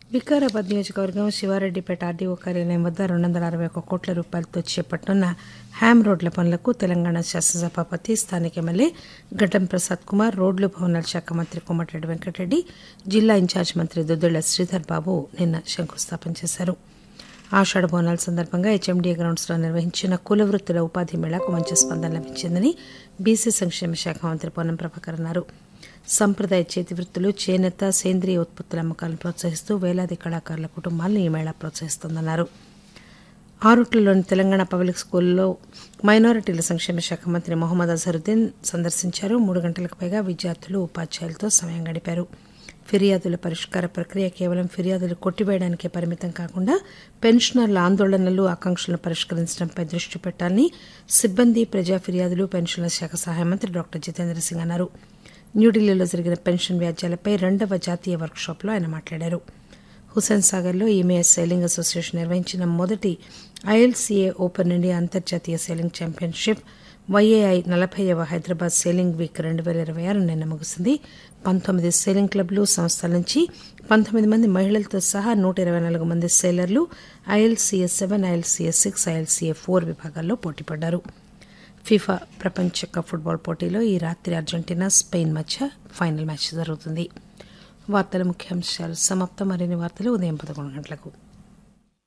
వికారాబాద్ నియోజకవర్గం శివారెడ్డిపేట ఆర్డీఓ కార్యాలయం వద్ద రెండు వందల అరవై ఒక్క కోట్ల రూపాయలతో చేపట్టనున్న హ్యామ్ రోడ్ల పనులకు తెలంగాణ శాసనసభాపతి స్థానిక ఎమ్మెల్యే గడ్డం ప్రసాద్ కుమార్ రోడ్లు భవనాల శాఖ మంత్రి కోమటిరెడ్డి వెంకటరెడ్డి జిల్లా ఇన్ఛార్జ్ మంత్రి దుద్దుళ్ల శ్రీధర్ బాబు నిన్న శంకుస్థాపన చేశారు ఆషాఢ బోనాల సందర్భంగా హెచ్ఎండిఏ గ్రౌండ్స్లో నిర్వహించిన కుల వృత్తుల ఉపాధి మేళాకు మంచి స్పందన లభించిందని బీసీ సంక్షేమ శాఖ మంత్రి పొన్నం ప్రభాకర్ అన్నారు సంప్రదాయ చేతి వృత్తులు చేనేత సేంద్రియ ఉత్పత్తుల అమ్మకాలను ప్రోత్సహిస్తూ వేలాది కళాకారుల కుటుంబాలను ఈ మేళా ప్రోత్సహిస్తోందన్నారు ఆరుట్లలోని తెలంగాణ పబ్లిక్ స్కూల్లో మైనారిటీల సంక్షేమ శాఖ మంత్రి మొహమ్మద్ అజరుద్దీన్ సందర్శించారు మూడు గంటలకు పైగా విద్యార్థులు ఉపాధ్యాయులతో సమయం గడిపారు ఫిర్యాదుల పరిష్కార ప్రక్రియ కేవలం ఫిర్యాదులు కొట్టివేయడానికే పరిమితం కాకుండా పెన్షనర్ల ఆందోళనలు ఆకాంక్షలను పరిష్కరించడంపై దృష్టి పెట్టాలని సిబ్బంది ప్రజా ఫిర్యాదులు పెన్షన్ల శాఖ సహాయ మంత్రి డాక్టర్ జితేంద్ర సింగ్ అన్నారు న్యూఢిల్లీలో జరిగిన పెన్షన్ వ్యాజ్యాలపై రెండవ జాతీయ వర్క్షాప్లో ఆయన మాట్లాడారు హుసేన్ సాగర్లో ఈమేఎస్ సైలింగ్ అసోసియేషన్ నిర్వహించిన మొదటి ఐఎల్సీఏ ఓపెన్ ఇండియా అంతర్జాతీయ సైలింగ్ ఛాంపియన్షిప్ వైఏఐ నలభైవ హైదరాబాద్ సేలింగ్ వీక్ రెండు వేల ఇరవై ఆరు నిన్న ముగిసింది పంతొమ్మిది సేలింగ్ క్లబ్లు సంస్థల నుంచి పంతొమ్మిది మంది మహిళలతో సహా నూట ఇరవై నాలుగు మంది సేలర్లు ILCA seven ILCA six ILCA four విభాగాల్లో పోటీపడ్డారు ఫిఫా ప్రపంచ కప్ ఫుట్బాల్ పోటీలో ఈ రాత్రి అర్జెంటీనా స్పెయిన్ మధ్య ఫైనల్ మ్యాచ్ జరుగుతుంది వార్తల ముఖ్యాంశాలు సమాప్తం మరిన్ని వార్తలు ఉదయం పదకొండు గంటలకు